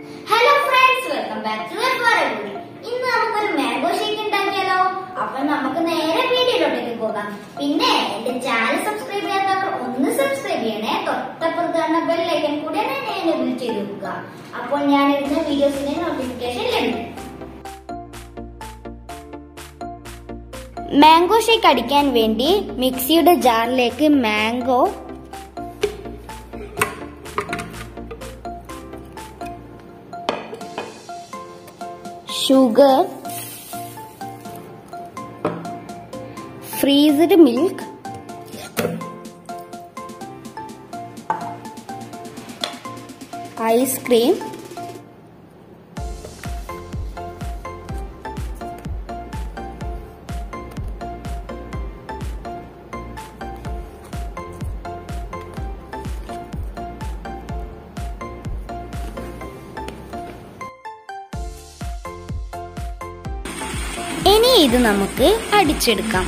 hello friends welcome back to video ഇന്ന് നമുക്കൊരു mango shake ഉണ്ടാക്കിയാലോ അപ്പൊ നമുക്ക് നേരെ വീഡിയോയിലോട്ടേക്ക് പോകാം പിന്നെ എന്റെ ചാനൽ സബ്സ്ക്രൈബ് ചെയ്യാത്തവർ ഒന്ന് സബ്സ്ക്രൈബ് ചെയ്യണേ തൊട്ടപ്പുറത്ത് കാണുന്ന ബെല്ലൈക്കൻ കൂടി എനേബിൾ ചെയ്ത് വെക്കുക അപ്പോൾ ഞാൻ ഇടുന്ന വീഡിയോസിന്റെ നോട്ടിഫിക്കേഷൻ ലഭിക്കും മാംഗോ ഷേക്ക് അടിക്കാൻ വേണ്ടി മിക്സിയുടെ ജാറിലേക്ക് mango sugar freezed milk ice cream ഇനി ഇത് നമുക്ക് അടിച്ചെടുക്കാം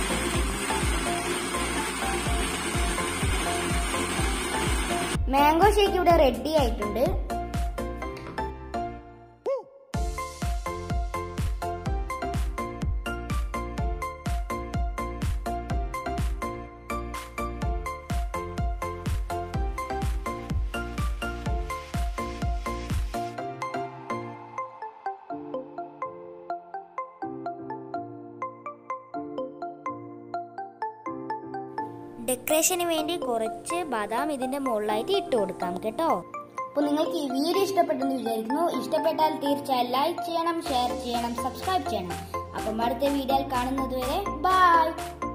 മാംഗോ ഷേക്ക് ഇവിടെ റെഡി ആയിട്ടുണ്ട് ഡെക്കറേഷന് വേണ്ടി കുറച്ച് ബദാം ഇതിന്റെ മുകളിലായിട്ട് ഇട്ട് കൊടുക്കാം കേട്ടോ അപ്പോൾ നിങ്ങൾക്ക് ഈ വീഡിയോ ഇഷ്ടപ്പെട്ടെന്ന് വിചാരിക്കുന്നു ഇഷ്ടപ്പെട്ടാൽ തീർച്ചയായും ലൈക്ക് ചെയ്യണം ഷെയർ ചെയ്യണം സബ്സ്ക്രൈബ് ചെയ്യണം അപ്പം അടുത്ത വീഡിയോയിൽ കാണുന്നത് വരെ ബൈ